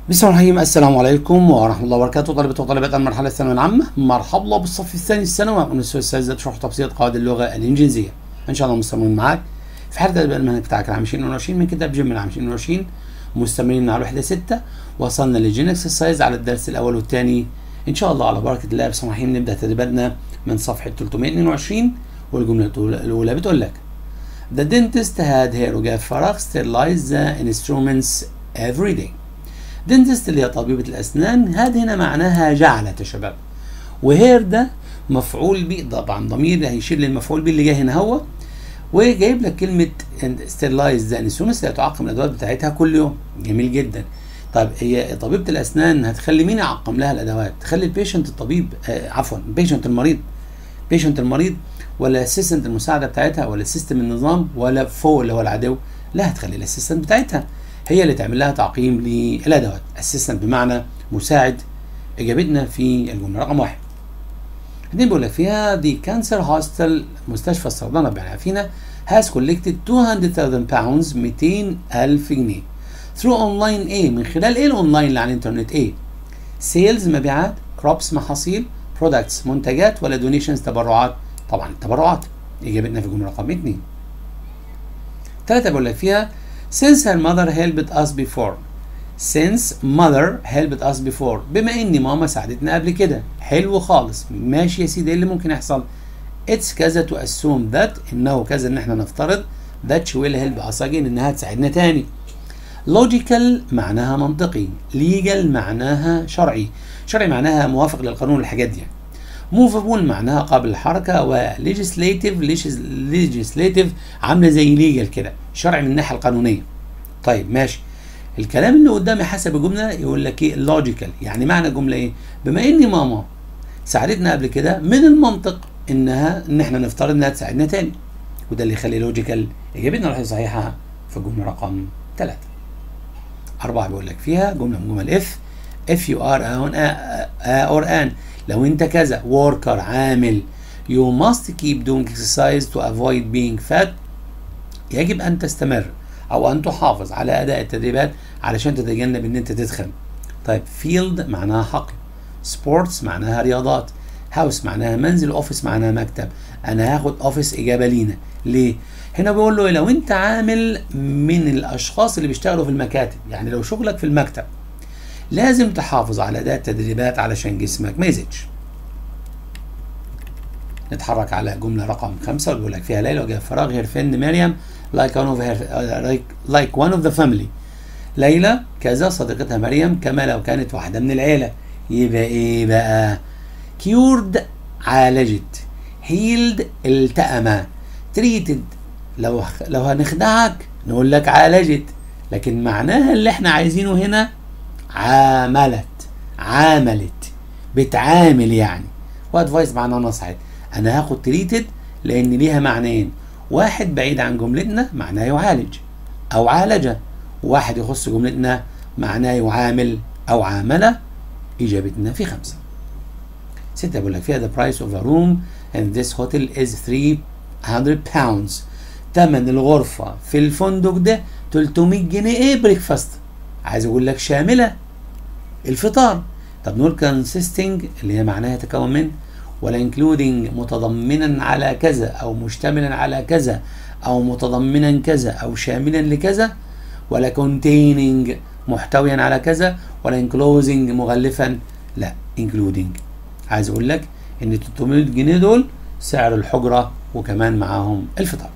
بسم الله الرحمن الرحيم السلام عليكم ورحمة الله وبركاته طلبة وطالبات المرحلة الثانوية العامة مرحبا الله بالصف الثاني الثانوي من الأستاذ السادس شرح تبسيط قواعد اللغة الإنجليزية إن شاء الله مستمرين معاك في حالة تدريب المنهج بتاعك العام 2020 من كتاب جيم العام 2020 مستمرين على الوحدة 6 وصلنا للجين اكسرسايز على الدرس الأول والثاني إن شاء الله على بركة الله بسم الله الرحمن نبدأ تدريباتنا من صفحة 322 والجملة الأولى بتقول لك The dentist had hair وجاب فراغ sterilized the instruments every day دنتست اللي هي طبيبة الأسنان هذه هنا معناها جعلت يا شباب وهير ده مفعول به طبعا ضمير هيشير للمفعول به اللي جاي هنا هو وجايب لك كلمة ستيرلايز ده انسونس اللي هتعقم الأدوات بتاعتها كل يوم جميل جدا طيب هي طبيبة الأسنان هتخلي مين يعقم لها الأدوات؟ تخلي البيشنت الطبيب آه عفوا البيشنت المريض بيشنت المريض ولا الاسيستنت المساعدة بتاعتها ولا سيستم النظام ولا فوق اللي هو العدو لا هتخلي الاسيستنت بتاعتها هي اللي تعمل لها تعقيم للادوات اسيستنت بمعنى مساعد اجابتنا في الجمله رقم واحد بعدين بيقول لك فيها دي كانسر هوستل مستشفى السرطان ربنا يعافينا has collected 200,000 pounds 200,000 جنيه through online ايه من خلال ايه الاونلاين اللي على الانترنت ايه سيلز مبيعات كروبس محاصيل برودكتس منتجات ولا دونيشنز تبرعات طبعا التبرعات اجابتنا في الجمله رقم 2 ثلاثه بيقول لك فيها since her mother helped us before since mother helped us before بما ان ماما ساعدتنا قبل كده حلو خالص ماشي يا سيدي ايه اللي ممكن يحصل it's كذا to assume that انه كذا ان احنا نفترض that she will help us again انها تساعدنا تاني logical معناها منطقي legal معناها شرعي شرعي معناها موافق للقانون والحاجات دي موفابول معناها قابل للحركه وليجيسليتيف ليجيسليتيف عامله زي ليجل كده شرعي من الناحيه القانونيه طيب ماشي الكلام اللي قدامي حسب الجمله يقول لك ايه لوجيكال يعني معنى الجمله ايه بما ان ماما ساعدتنا قبل كده من المنطق انها ان احنا نفترض انها تساعدنا تاني وده اللي يخلي لوجيكال اجابتنا راح صحيحه في الجمله رقم ثلاثة أربعة بيقول لك فيها جملة من جمل اف if you are on a, or an لو انت كذا worker عامل you must keep doing exercise to avoid being fat يجب ان تستمر او ان تحافظ على اداء التدريبات علشان تتجنب ان انت تدخن طيب field معناها حقل sports معناها رياضات house معناها منزل office معناها مكتب انا هاخد office اجابه لينا ليه هنا بيقول له لو انت عامل من الاشخاص اللي بيشتغلوا في المكاتب يعني لو شغلك في المكتب لازم تحافظ على اداء التدريبات علشان جسمك ما يزيدش نتحرك على جملة رقم خمسة وبيقول لك فيها ليلى وجاء فراغ هير فين مريم like one of her like, like one of the family ليلى كذا صديقتها مريم كما لو كانت واحدة من العيلة يبقى ايه بقى كيورد عالجت هيلد التأم تريتد لو لو هنخدعك نقول لك عالجت لكن معناها اللي احنا عايزينه هنا عاملت عاملت بتعامل يعني وادفايس معناه نصحت انا هاخد تريتد لان ليها معنيين واحد بعيد عن جملتنا معناه يعالج او عالج واحد يخص جملتنا معناه يعامل او عامل اجابتنا في خمسة ستة بقول لك فيها the price of a room in this hotel is 300 pounds تمن الغرفة في الفندق ده 300 جنيه ايه بريكفاست عايز اقول لك شاملة الفطار طب نقول consisting اللي هي معناها يتكون من ولا including متضمنا على كذا او مشتملا على كذا او متضمنا كذا او شاملا لكذا ولا containing محتويا على كذا ولا enclosing مغلفا لا including عايز اقول لك ان 300 جنيه دول سعر الحجرة وكمان معاهم الفطار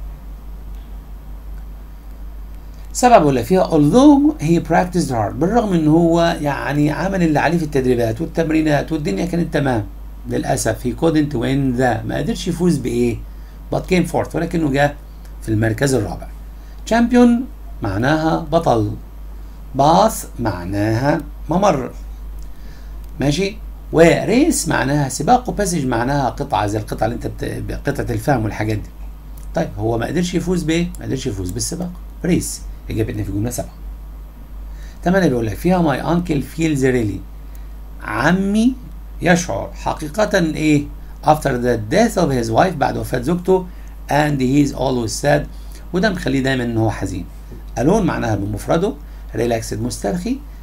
سبعة بقول لك فيها although he practiced hard بالرغم ان هو يعني عمل اللي عليه في التدريبات والتمرينات والدنيا كانت تمام للاسف he couldn't win the ما قدرش يفوز بايه but came fourth ولكنه جاء في المركز الرابع champion معناها بطل باث معناها ممر ماشي وريس معناها سباق وباسج معناها قطعه زي القطعه اللي انت بت... قطعه الفهم والحاجات دي طيب هو ما قدرش يفوز بايه ما قدرش يفوز بالسباق ريس اجابتنا في جمله سبعه ثمانية بيقول لك فيها ماي انكل فيلز ريلي عمي يشعر حقيقة ايه after the death of his wife بعد وفاة زوجته and he is always sad وده مخليه دايما ان هو حزين alone معناها بمفرده relaxed مسترخي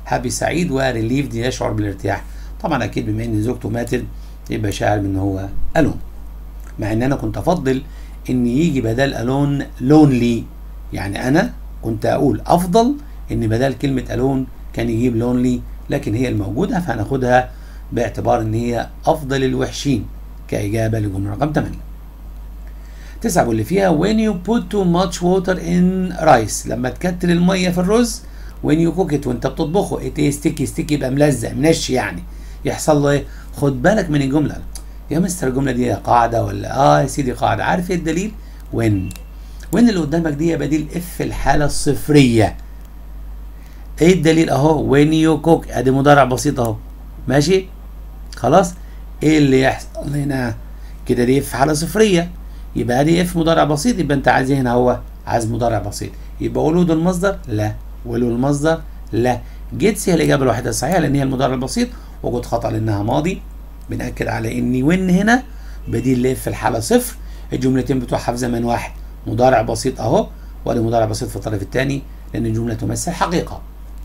هابي سعيد وريليفد يشعر بالارتياح طبعا اكيد بما ان زوجته ماتت يبقى شاعر ان هو الون مع ان انا كنت افضل ان يجي بدل الون لونلي يعني انا كنت اقول افضل ان بدل كلمه الون كان يجيب لونلي لكن هي الموجوده فهناخدها باعتبار ان هي افضل الوحشين كاجابه لجمله رقم 8 تسعة واللي فيها when you put too much water in rice لما تكتر الميه في الرز when you cook it وانت بتطبخه it is sticky sticky يبقى ملزق منش يعني يحصل له ايه خد بالك من الجمله يا مستر الجمله دي قاعده ولا اه يا سيدي قاعده عارف ايه الدليل when when اللي قدامك دي بديل اف الحاله الصفريه ايه الدليل اهو when you cook ادي مضارع بسيط اهو ماشي خلاص ايه اللي يحصل هنا كده دي اف حاله صفريه يبقى دي اف مضارع بسيط يبقى انت عايز هنا هو عايز مضارع بسيط يبقى ولود المصدر لا ولو المصدر لا جيتس هي الاجابه الوحيده الصحيحه لان هي المضارع البسيط وجود خطا لانها ماضي بناكد على ان وين هنا بديل لاف في الحاله صفر الجملتين بتوعها في زمن واحد مضارع بسيط اهو ولا مضارع بسيط في الطرف الثاني لان الجمله تمثل حقيقه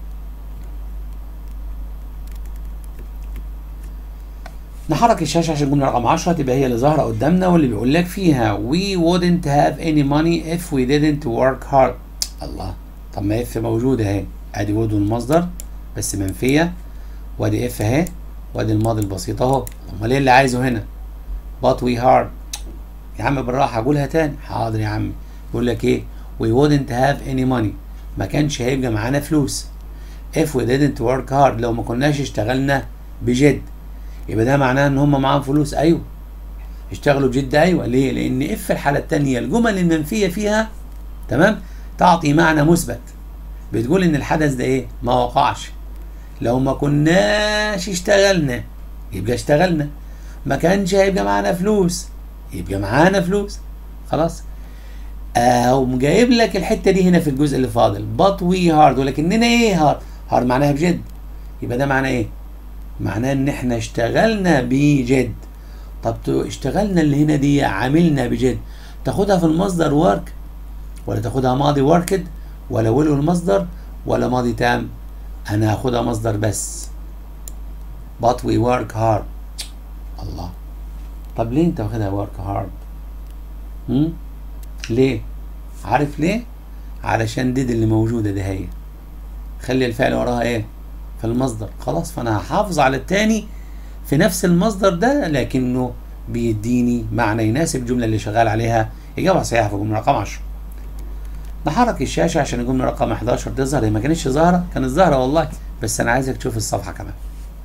نحرك الشاشة عشان الجملة رقم 10 تبقى هي اللي ظاهرة قدامنا واللي بيقول لك فيها we wouldn't have any money if we didn't work hard الله طب ما اف موجودة اهي ادي would المصدر بس منفية وادي اف اهي وادي الماضي البسيط اهو امال ايه اللي عايزه هنا but we hard يا عم بالراحة اقولها تاني حاضر يا عم بيقول لك ايه we wouldn't have any money ما كانش هيبقى معانا فلوس if we didn't work hard لو ما كناش اشتغلنا بجد يبقى ده معناه ان هم معاهم فلوس ايوه اشتغلوا بجد ايوه ليه لان اف الحاله الثانيه الجمل المنفيه فيها تمام تعطي معنى مثبت بتقول ان الحدث ده ايه ما وقعش لو ما كناش اشتغلنا يبقى اشتغلنا ما كانش هيبقى معانا فلوس يبقى معانا فلوس خلاص او جايب لك الحته دي هنا في الجزء اللي فاضل but we hard ولكننا ايه هارد هارد معناها بجد يبقى ده معناه ايه معناه ان احنا اشتغلنا بجد طب اشتغلنا اللي هنا دي عملنا بجد تاخدها في المصدر ورك ولا تاخدها ماضي وركد ولا ولو المصدر ولا ماضي تام انا هاخدها مصدر بس but we work hard الله طب ليه انت واخدها work hard هم؟ ليه عارف ليه علشان ديد اللي موجوده دي هي خلي الفعل وراها ايه في المصدر خلاص فانا هحافظ على التاني في نفس المصدر ده لكنه بيديني معنى يناسب الجمله اللي شغال عليها اجابه صحيحه في الجمله رقم 10 نحرك الشاشه عشان الجمله رقم 11 تظهر هي ما كانتش ظاهره كانت ظاهره والله بس انا عايزك تشوف الصفحه كمان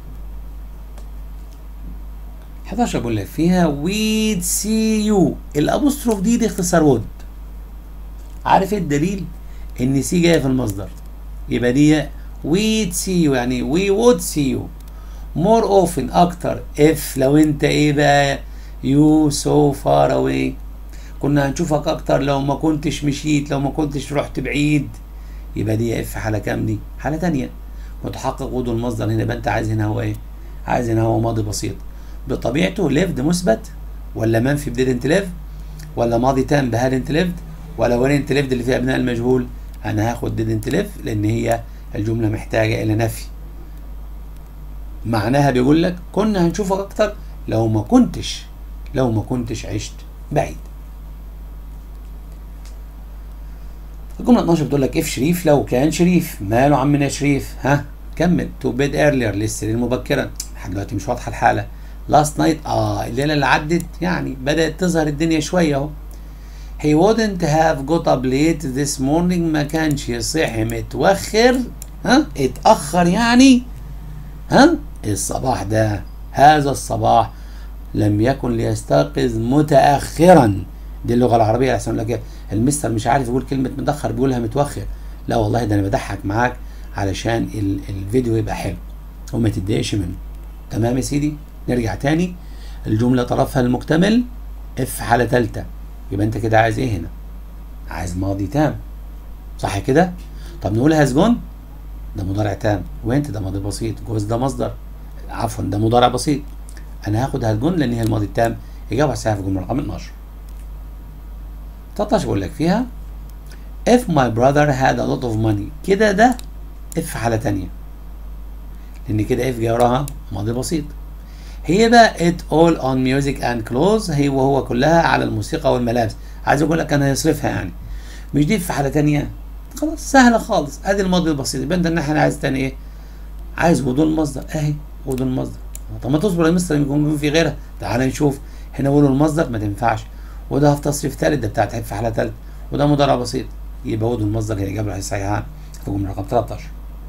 11 بقول لك فيها ويد سي يو الابوستروف دي دي اختصار وود عارف ايه الدليل ان سي جايه في المصدر يبقى دي we'd see you يعني we would see you more often أكتر if لو أنت إيه بقى you so far away كنا هنشوفك أكتر لو ما كنتش مشيت لو ما كنتش رحت بعيد يبقى دي اف حالة كام دي؟ حالة تانية متحقق وجود المصدر هنا يبقى أنت عايز هنا هو إيه؟ عايز هنا هو ماضي بسيط بطبيعته lived مثبت ولا منفي بديدنت live ولا ماضي تام بهادنت lived ولا ورنت lived اللي فيها أبناء المجهول أنا هاخد didn't live لأن هي الجملة محتاجة إلى نفي معناها بيقول لك كنا هنشوفك أكتر لو ما كنتش لو ما كنتش عشت بعيد الجملة 12 بتقول لك اف شريف لو كان شريف ماله عمنا شريف ها كمل تو بيد ايرلير للسرير مبكرا لحد دلوقتي مش واضحة الحالة لاست نايت اه الليلة اللي عدت يعني بدأت تظهر الدنيا شوية اهو He wouldn't have got up late this morning ما كانش صحي متوخر ها اتأخر يعني ها الصباح ده هذا الصباح لم يكن ليستيقظ متأخرا دي اللغة العربية احسن لك المستر مش عارف يقول كلمة متأخر بيقولها متوخر لا والله ده انا بضحك معاك علشان ال الفيديو يبقى حلو وما تتضايقش منه تمام يا سيدي نرجع تاني الجملة طرفها المكتمل اف حالة تالتة يبقى انت كده عايز ايه هنا عايز ماضي تام صح كده طب نقول هاز جون ده مضارع تام وانت ده ماضي بسيط جوز ده مصدر عفوا ده مضارع بسيط انا هاخد هاز جون لان هي الماضي التام اجابه صحيحه في الجمله رقم 12 13 بقول لك فيها if my brother had a lot of money كده ده اف حاله تانية لان كده اف جاي وراها ماضي بسيط هي بقى it all on music and clothes هي وهو كلها على الموسيقى والملابس عايز اقول لك كان هيصرفها يعني مش دي في حاله تانية خلاص سهله خالص ادي الماضي البسيط يبقى انت الناحيه اللي عايز تاني ايه عايز بدون المصدر اهي بدون المصدر طب ما تصبر يا مستر يكون في غيرها تعال نشوف هنا بقول المصدر ما تنفعش وده في تصريف ثالث ده بتاعت في حاله ثالثه وده مضارع بسيط يبقى بدون المصدر هي الاجابه الصحيحه في جمله رقم 13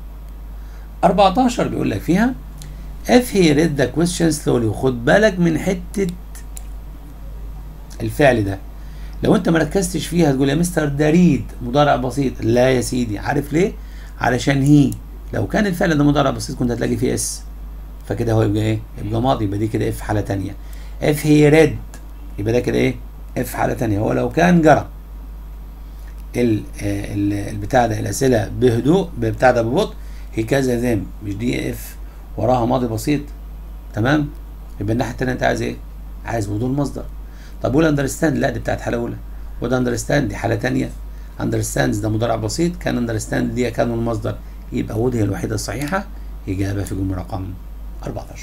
14 بيقول لك فيها if he read the question slowly وخد بالك من حته الفعل ده لو انت ما ركزتش فيها تقول يا مستر ده ريد مضارع بسيط لا يا سيدي عارف ليه علشان هي لو كان الفعل ده مضارع بسيط كنت هتلاقي فيه اس فكده هو يبقى ايه يبقى ماضي يبقى دي كده اف حاله ثانيه اف هي ريد يبقى ده كده ايه اف حاله ثانيه هو لو كان جرى ال ال البتاع ده الاسئله بهدوء بتاع ده ببطء هي كذا ذم مش دي اف وراها ماضي بسيط تمام يبقى الناحيه الثانيه انت عايز ايه عايز بدون مصدر طب قول اندرستاند لا دي بتاعت حاله اولى وده اندرستاند دي حاله ثانيه اندرستاندز ده مضارع بسيط كان اندرستاند دي كان المصدر يبقى وود هي الوحيده الصحيحه اجابه في جمله رقم 14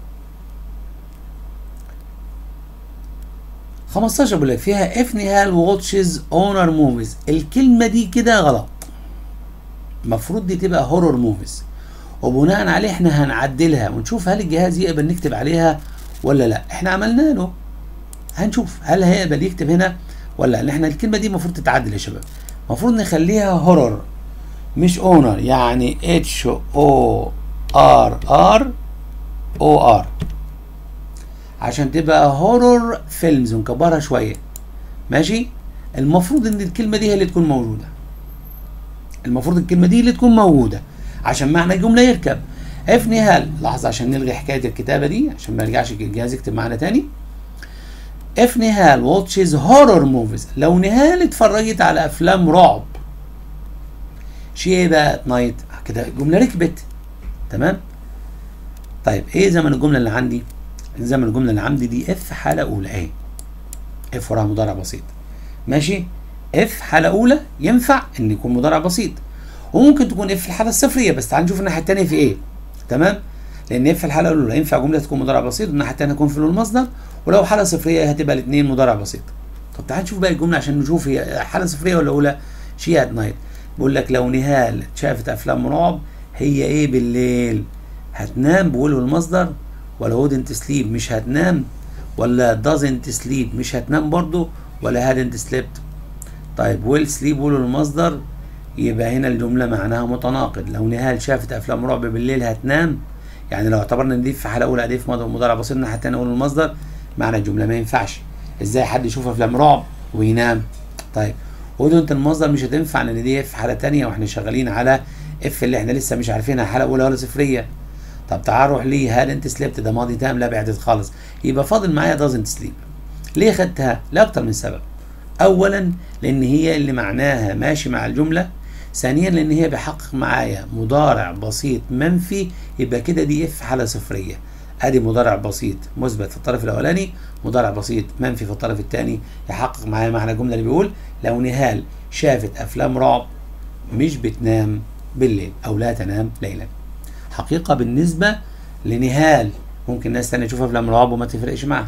15 بيقول لك فيها اف نهال واتشز اونر موفيز الكلمه دي كده غلط المفروض دي تبقى هورور موفيز وبناء عليه احنا هنعدلها ونشوف هل الجهاز يقبل نكتب عليها ولا لا احنا عملنا له هنشوف هل هيقبل يكتب هنا ولا لا احنا الكلمه دي المفروض تتعدل يا شباب المفروض نخليها هورور مش اونر يعني اتش او ار ار او ار عشان تبقى هورور فيلمز ونكبرها شويه ماشي المفروض ان الكلمه دي هي اللي تكون موجوده المفروض الكلمه دي اللي تكون موجوده عشان معنى الجمله يركب اف نهال لحظه عشان نلغي حكايه الكتابه دي عشان ما يرجعش الجهاز يكتب معانا تاني اف نهال واتشز هورور موفيز لو نهال اتفرجت على افلام رعب شي بقى نايت كده الجمله ركبت تمام طيب ايه زمن الجمله اللي عندي زمن الجمله اللي عندي دي اف حاله اولى اهي اف وراها مضارع بسيط ماشي اف حاله اولى ينفع ان يكون مضارع بسيط وممكن تكون اف الحاله الصفريه بس تعال نشوف الناحيه الثانيه في ايه تمام لان اف الحاله الاولى ينفع جمله تكون مضارع بسيط والناحيه الثانيه تكون فعل المصدر ولو حاله صفريه هتبقى الاثنين مضارع بسيط طب تعال نشوف بقى الجمله عشان نشوف هي حاله صفريه ولا اولى شي ات نايت بيقول لك لو نهال شافت افلام رعب هي ايه بالليل هتنام بقوله المصدر ولا wouldn't sleep مش هتنام ولا doesn't sleep مش هتنام برضو ولا hadn't slept طيب will sleep قوله المصدر يبقى هنا الجملة معناها متناقض لو نهال شافت أفلام رعب بالليل هتنام يعني لو اعتبرنا ان دي في حالة أولى دي في مضارع بسيط حتى نقول المصدر معنى الجملة ما ينفعش ازاي حد يشوف أفلام رعب وينام طيب قولوا انت المصدر مش هتنفع لان دي في حالة تانية واحنا شغالين على اف اللي احنا لسه مش عارفينها حالة أولى ولا صفرية طب تعال روح ليه هل انت سليبت ده ماضي تام لا بعدت خالص يبقى فاضل معايا doesn't sleep ليه خدتها لاكتر من سبب اولا لان هي اللي معناها ماشي مع الجمله ثانيا لان هي بيحقق معايا مضارع بسيط منفي يبقى كده دي اف حاله صفريه ادي مضارع بسيط مثبت في الطرف الاولاني مضارع بسيط منفي في الطرف الثاني يحقق معايا معنى الجمله اللي بيقول لو نهال شافت افلام رعب مش بتنام بالليل او لا تنام ليلا حقيقه بالنسبه لنهال ممكن ناس تانية تشوف افلام رعب وما تفرقش معاها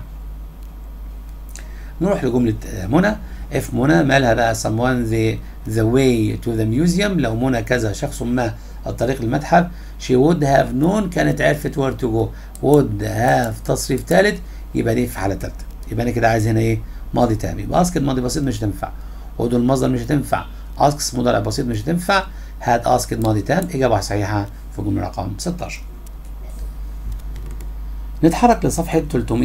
نروح لجمله منى اف منى مالها بقى someone the the way to the museum لو منى كذا شخص ما الطريق المتحف she would have known كانت عرفت where to go would have تصريف ثالث يبقى دي في حاله ثالثه يبقى انا كده عايز هنا ايه ماضي تام يبقى اسكت ماضي بسيط مش هتنفع would المصدر مش هتنفع اسكس مضارع بسيط مش هتنفع had اسكت ماضي تام اجابه صحيحه في جمله رقم 16 نتحرك لصفحة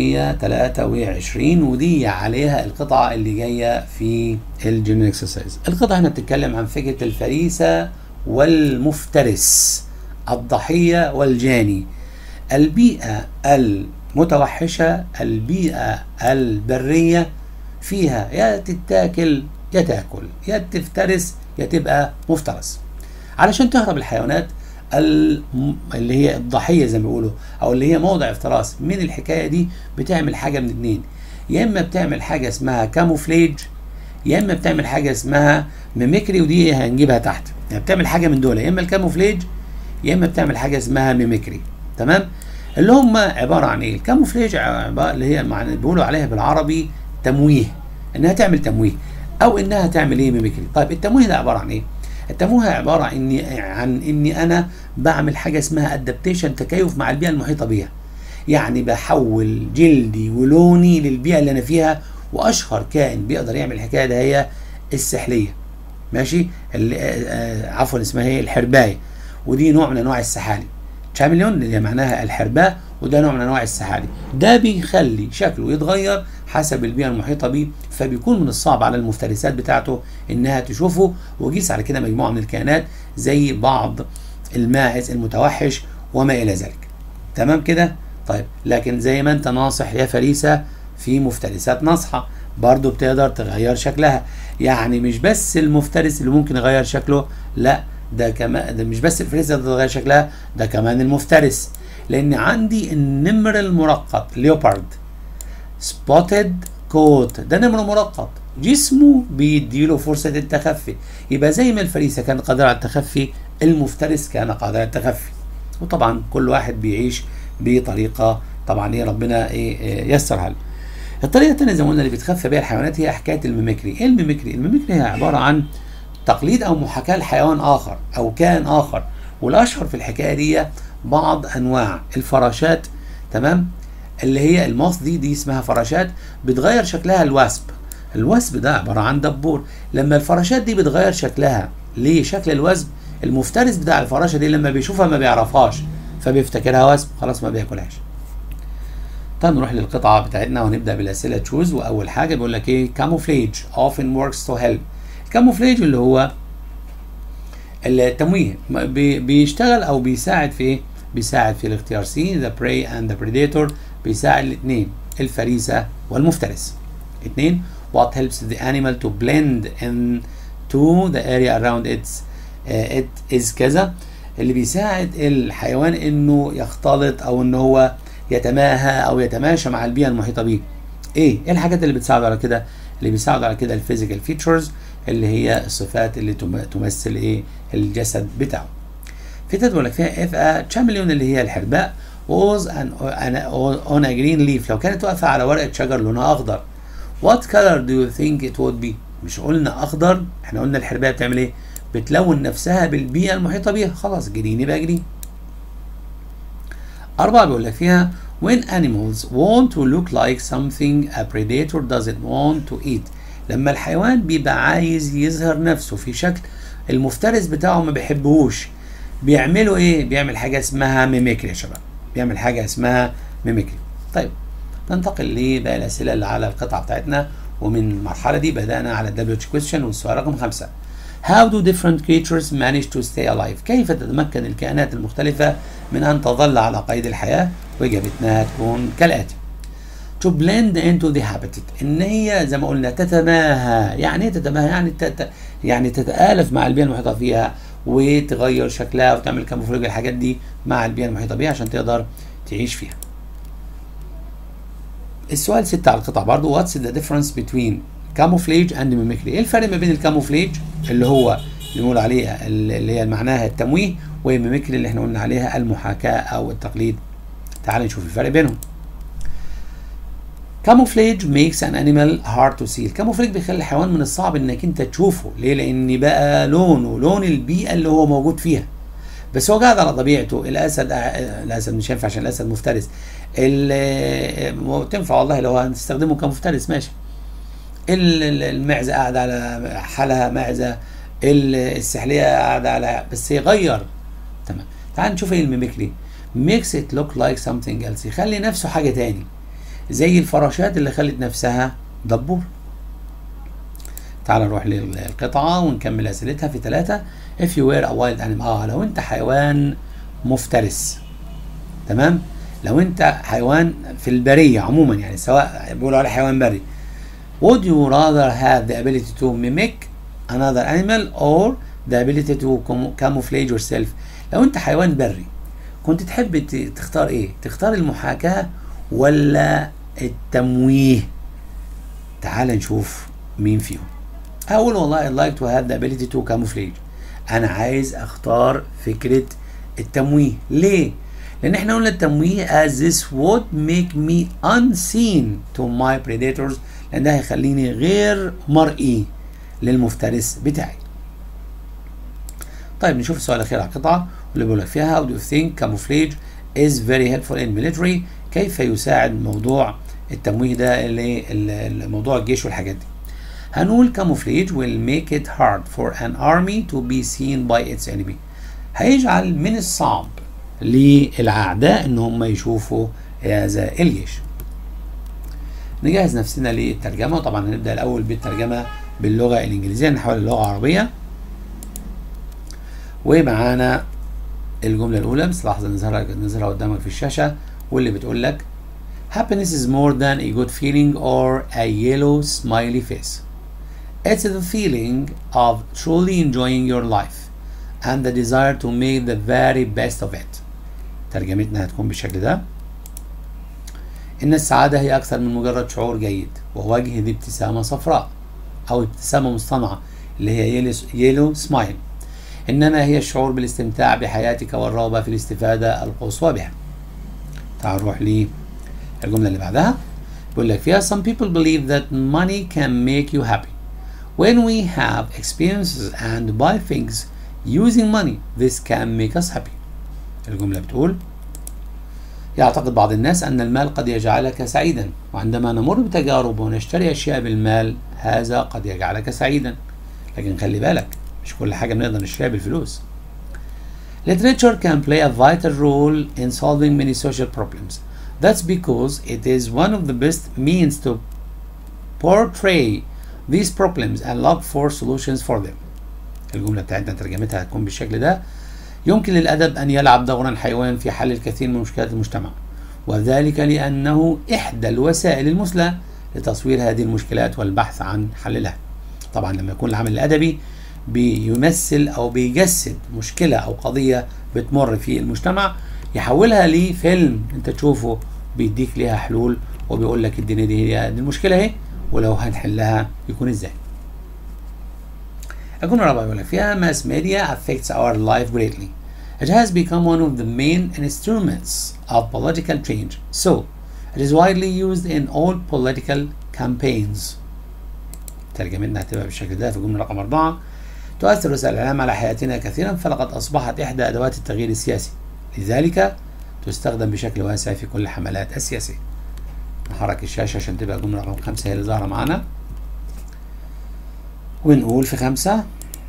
323 ودي عليها القطعة اللي جاية في الجنرال اكسرسايز القطعة هنا بتتكلم عن فكرة الفريسة والمفترس الضحية والجاني البيئة المتوحشة البيئة البرية فيها يا تتاكل يا تاكل يا تفترس يا تبقى مفترس علشان تهرب الحيوانات اللي هي الضحيه زي ما بيقولوا او اللي هي موضع افتراس من الحكايه دي بتعمل حاجه من اتنين يا اما بتعمل حاجه اسمها كاموفليج يا اما بتعمل حاجه اسمها ميميكري ودي هنجيبها تحت يعني بتعمل حاجه من دول يا اما الكاموفليج يا اما بتعمل حاجه اسمها ميميكري تمام اللي هم عباره عن ايه الكاموفليج عباره اللي هي معنى بيقولوا عليها بالعربي تمويه انها تعمل تمويه او انها تعمل ايه ميميكري طيب التمويه ده عباره عن ايه التمويه عباره عن اني عن اني انا بعمل حاجه اسمها ادابتيشن تكيف مع البيئه المحيطه بيها يعني بحول جلدي ولوني للبيئه اللي انا فيها واشهر كائن بيقدر يعمل الحكايه ده هي السحليه ماشي اللي آه عفوا اسمها هي الحربايه ودي نوع من انواع السحالي شامليون اللي هي معناها الحرباء وده نوع من انواع السحالي ده بيخلي شكله يتغير حسب البيئه المحيطه بيه فبيكون من الصعب على المفترسات بتاعته انها تشوفه وقيس على كده مجموعه من الكائنات زي بعض الماعز المتوحش وما الى ذلك تمام كده طيب لكن زي ما انت ناصح يا فريسه في مفترسات ناصحه برضه بتقدر تغير شكلها يعني مش بس المفترس اللي ممكن يغير شكله لا ده كمان ده مش بس الفريسه اللي تغير شكلها ده كمان المفترس لان عندي النمر المرقط ليوبارد سبوتد كوت ده نمر مرقط جسمه بيديله فرصة التخفي يبقى زي ما الفريسة كانت قادرة على التخفي المفترس كان قادر على التخفي وطبعا كل واحد بيعيش بطريقة طبعا ايه ربنا ايه يسرها له الطريقة الثانية زي ما قلنا اللي بيتخفى بيها الحيوانات هي حكاية الميميكري ايه الميميكري الميميكري هي عبارة عن تقليد او محاكاة لحيوان اخر او كائن اخر والاشهر في الحكاية دي بعض انواع الفراشات تمام اللي هي الموث دي دي اسمها فراشات بتغير شكلها الواسب الوسب ده عبارة عن دبور لما الفراشات دي بتغير شكلها لشكل الوسب المفترس بتاع الفراشة دي لما بيشوفها ما بيعرفهاش فبيفتكرها وسب خلاص ما بياكلهاش طيب نروح للقطعة بتاعتنا وهنبدأ بالأسئلة تشوز وأول حاجة بيقول لك إيه camouflage often works to help الكاموفليج اللي هو التمويه بيشتغل أو بيساعد في إيه؟ بيساعد في الاختيار سي the prey and the predator بيساعد الاثنين الفريسة والمفترس اثنين what helps the animal to blend into the area around its uh, it is كذا اللي بيساعد الحيوان انه يختلط او ان هو يتماهى او يتماشى مع البيئه المحيطه بيه ايه ايه الحاجات اللي بتساعد على كده اللي بيساعد على كده الفيزيكال فيتشرز اللي هي الصفات اللي تمثل ايه الجسد بتاعه في تدول لك فيها اف ا chameleon اللي هي الحرباء was an, an, on a green leaf لو كانت واقفه على ورقه شجر لونها اخضر what color do you think it would be مش قلنا اخضر احنا قلنا الحربايه بتعمل ايه بتلون نفسها بالبيئه المحيطه بيها خلاص جرين يبقى جرين أربعة بيقول لك فيها when animals want to look like something a predator doesn't want to eat لما الحيوان بيبقى عايز يظهر نفسه في شكل المفترس بتاعه ما بيحبهوش بيعملوا ايه بيعمل حاجه اسمها ميميكري يا شباب بيعمل حاجه اسمها ميميكري طيب ننتقل لباقي الاسئله اللي على القطعه بتاعتنا ومن المرحله دي بدانا على الدبليو كويستشن والسؤال رقم خمسة How do different creatures manage to stay alive؟ كيف تتمكن الكائنات المختلفة من أن تظل على قيد الحياة؟ وإجابتنا هتكون كالآتي. To blend into the habitat إن هي زي ما قلنا تتماهى، يعني إيه تتماهى؟ يعني تت... يعني تتآلف مع البيئة المحيطة فيها وتغير شكلها وتعمل كاموفلاج الحاجات دي مع البيئة المحيطة بيها عشان تقدر تعيش فيها. السؤال ستة على القطع برضو What's the difference between camouflage and mimicry ايه الفرق ما بين الكاموفليج اللي هو اللي بنقول عليها اللي هي معناها التمويه والميميكري اللي احنا قلنا عليها المحاكاة او التقليد تعال نشوف الفرق بينهم camouflage makes an animal hard to see الكاموفليج بيخلي الحيوان من الصعب انك انت تشوفه ليه لان بقى لونه لون البيئة اللي هو موجود فيها بس هو قاعد على طبيعته الاسد الاسد مش هينفع عشان الاسد مفترس تنفع والله لو هنستخدمه كمفترس ماشي المعزه قاعده على حالها معزه السحليه قاعده على بس يغير تمام تعال نشوف ايه الميميكري ميكس ات لوك لايك سمثينج ايلس يخلي نفسه حاجه تاني زي الفراشات اللي خلت نفسها دبور تعال نروح للقطعة ونكمل أسئلتها في ثلاثة if you were a wild animal اه لو أنت حيوان مفترس تمام لو أنت حيوان في البرية عموما يعني سواء بيقولوا عليه حيوان بري would you rather have the ability to mimic another animal or the ability to camouflage yourself لو أنت حيوان بري كنت تحب تختار إيه تختار المحاكاة ولا التمويه تعال نشوف مين فيهم هقول والله I'd like to have the ability to camouflage أنا عايز أختار فكرة التمويه ليه لان احنا قلنا التمويه as this would make me unseen to my predators لان ده هيخليني غير مرئي للمفترس بتاعي طيب نشوف السؤال الاخير على القطعه واللي بيقول لك فيها how do you think camouflage is very helpful in military كيف يساعد موضوع التمويه ده لموضوع الجيش والحاجات دي هنقول camouflage will make it hard for an army to be seen by its enemy هيجعل من الصعب للأعداء إن هم يشوفوا هذا الجيش نجهز نفسنا للترجمة وطبعا هنبدأ الأول بالترجمة باللغة الإنجليزية نحول اللغة العربية ومعانا الجملة الأولى بس لحظة نظهرها نظهرها قدامك في الشاشة واللي بتقول لك Happiness is more than a good feeling or a yellow smiley face. It's the feeling of truly enjoying your life and the desire to make the very best of it. ترجمتنا هتكون بالشكل ده. إن السعادة هي أكثر من مجرد شعور جيد ووجه ذي ابتسامة صفراء أو ابتسامة مصطنعة اللي هي يلو سمايل. إنما هي الشعور بالاستمتاع بحياتك والرغبة في الاستفادة القصوى بها. تعال نروح للجملة اللي بعدها. بيقول لك فيها some people believe that money can make you happy. When we have experiences and buy things using money, this can make us happy. الجملة بتقول يعتقد بعض الناس أن المال قد يجعلك سعيدا وعندما نمر بتجارب ونشتري أشياء بالمال هذا قد يجعلك سعيدا لكن خلي بالك مش كل حاجة بنقدر نشتريها بالفلوس Literature can play a vital role in solving many social problems. That's because it is one of the best means to portray these problems and look for solutions for them. الجملة بتاعتنا ترجمتها هتكون بالشكل ده يمكن للأدب أن يلعب دورا حيويا في حل الكثير من مشكلات المجتمع وذلك لأنه إحدى الوسائل المثلى لتصوير هذه المشكلات والبحث عن حلها طبعا لما يكون العمل الأدبي بيمثل أو بيجسد مشكلة أو قضية بتمر في المجتمع يحولها لفيلم أنت تشوفه بيديك ليها حلول وبيقول لك الدنيا دي هي دي المشكلة اهي ولو هنحلها يكون ازاي الجملة الرابعة بيقول لك فيها mass media affects our life greatly. It has become one of the main instruments of political change. So, it is widely used in all political campaigns. ترجمتنا هتبقى بالشكل ده في الجملة رقم أربعة. تؤثر وسائل الإعلام على حياتنا كثيرا فلقد أصبحت إحدى أدوات التغيير السياسي. لذلك تستخدم بشكل واسع في كل الحملات السياسية. نحرك الشاشة عشان تبقى الجملة رقم خمسة هي اللي ظاهرة معانا. ونقول في خمسة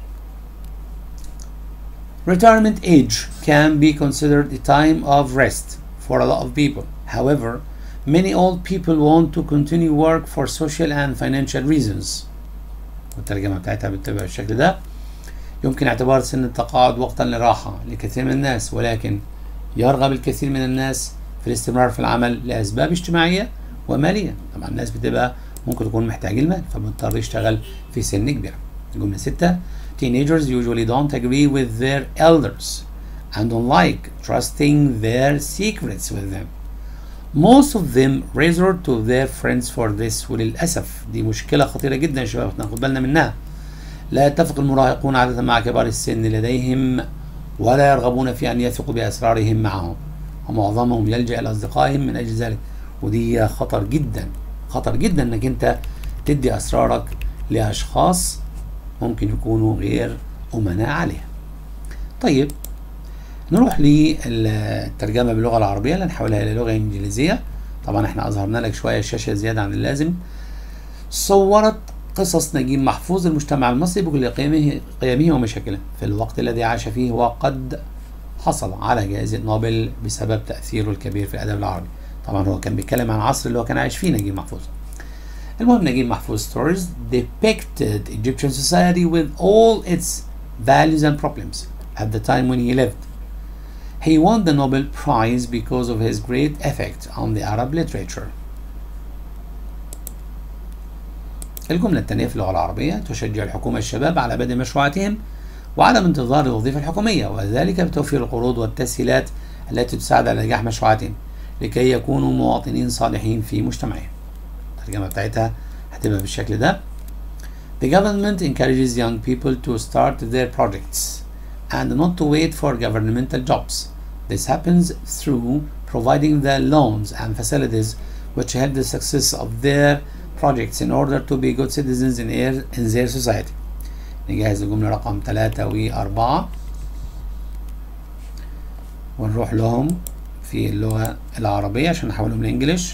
Retirement age can be considered a time of rest for a lot of people. However, many old people want to continue work for social and financial reasons. والترجمة بتاعتها بتبقى بالشكل ده يمكن اعتبار سن التقاعد وقتا لراحة لكثير من الناس ولكن يرغب الكثير من الناس في الاستمرار في العمل لأسباب اجتماعية ومالية طبعا الناس بتبقى ممكن تكون محتاج المال فبيضطر يشتغل في سن كبيرة الجملة ستة Teenagers usually don't agree with their elders and don't like trusting their secrets with them. Most of them resort to their friends for this وللأسف دي مشكلة خطيرة جدا يا شباب ناخد بالنا منها. لا يتفق المراهقون عادة مع كبار السن لديهم ولا يرغبون في أن يثقوا بأسرارهم معهم ومعظمهم يلجأ إلى أصدقائهم من أجل ذلك ودي خطر جدا خطر جدا انك انت تدي اسرارك لاشخاص ممكن يكونوا غير امناء عليها طيب نروح للترجمة باللغة العربية اللي نحولها إلى لغة إنجليزية طبعا احنا أظهرنا لك شوية الشاشة زيادة عن اللازم صورت قصص نجيب محفوظ المجتمع المصري بكل قيمه قيمه ومشاكله في الوقت الذي عاش فيه وقد حصل على جائزة نوبل بسبب تأثيره الكبير في الأدب العربي طبعا هو كان بيتكلم عن العصر اللي هو كان عايش فيه نجيب محفوظ المهم نجيب محفوظ stories depicted Egyptian society with all its values and problems at the time when he lived. He won the Nobel Prize because of his great effect on the Arab literature. الجملة الثانية في اللغة العربية تشجع الحكومة الشباب على بدء مشروعاتهم وعدم انتظار الوظيفة الحكومية وذلك بتوفير القروض والتسهيلات التي تساعد على نجاح مشروعاتهم لكي يكونوا مواطنين صالحين في مجتمعهم. الترجمة بتاعتها هتبقى بالشكل ده. The government encourages young people to start their projects and not to wait for governmental jobs. This happens through providing the loans and facilities which help the success of their projects in order to be good citizens in their, in their society. نجهز الجملة رقم 3 و4 ونروح لهم في اللغة العربية عشان نحولهم لإنجليش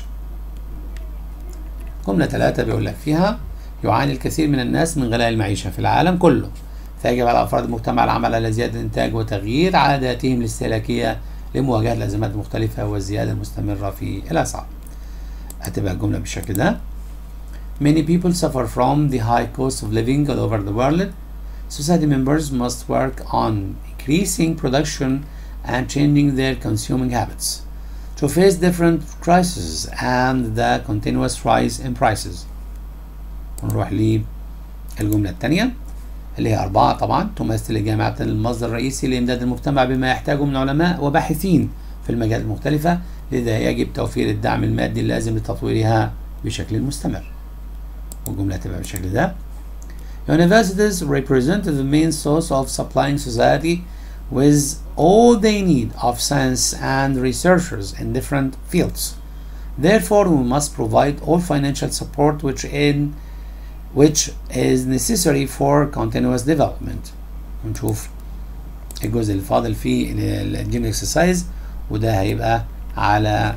جملة 3 بيقول لك فيها يعاني الكثير من الناس من غلاء المعيشة في العالم كله فيجب على أفراد المجتمع العمل على زيادة الإنتاج وتغيير عاداتهم الاستهلاكية لمواجهة الأزمات المختلفة والزيادة المستمرة في الأسعار هتبقى الجملة بالشكل ده Many people suffer from the high cost of living all over the world. Society members must work on increasing production and changing their consuming habits to face different crises and the continuous rise in prices. ونروح للجملة الثانية اللي هي أربعة طبعا تمثل الجامعة المصدر الرئيسي لإمداد المجتمع بما يحتاجه من علماء وباحثين في المجالات المختلفة لذا يجب توفير الدعم المادي اللازم لتطويرها بشكل مستمر والجملة هتبقى بالشكل ده Universities represent the main source of supplying society with all they need of science and researchers in different fields. Therefore, we must provide all financial support which in which is necessary for continuous development. ونشوف الجزء اللي فاضل في الجيم اكسرسايز وده هيبقى على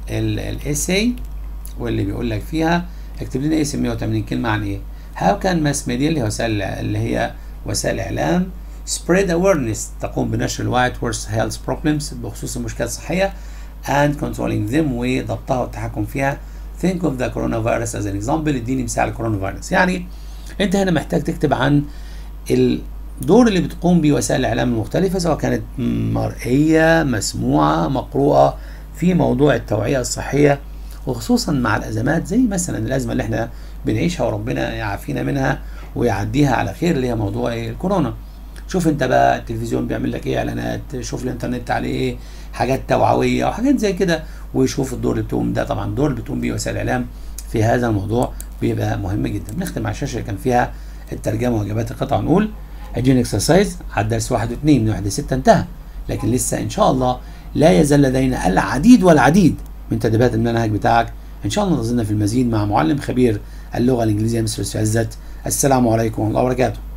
الاساي واللي بيقول لك فيها اكتب لنا اسم 180 كلمه عن ايه؟ How can mass media اللي هي وسائل اللي هي وسائل اعلام spread awareness تقوم بنشر الوعي towards health problems بخصوص المشكلات الصحيه and controlling them وضبطها والتحكم فيها think of the coronavirus as an example اديني مثال الكورونا فيروس يعني انت هنا محتاج تكتب عن الدور اللي بتقوم به وسائل الاعلام المختلفه سواء كانت مرئيه مسموعه مقروءه في موضوع التوعيه الصحيه وخصوصا مع الازمات زي مثلا الازمه اللي احنا بنعيشها وربنا يعافينا منها ويعديها على خير اللي هي موضوع الكورونا شوف انت بقى التلفزيون بيعمل لك ايه اعلانات شوف الانترنت عليه ايه حاجات توعويه وحاجات زي كده ويشوف الدور اللي بتقوم ده طبعا الدور اللي بتقوم بيه وسائل الاعلام في هذا الموضوع بيبقى مهم جدا بنختم على الشاشه اللي كان فيها الترجمه واجابات القطع نقول هيجين اكسرسايز على الدرس واحد واثنين من واحد لستة انتهى لكن لسه ان شاء الله لا يزال لدينا العديد والعديد من تدريبات المنهج بتاعك ان شاء الله نظلنا في المزيد مع معلم خبير اللغه الانجليزيه مستر عزت السلام عليكم ورحمه الله وبركاته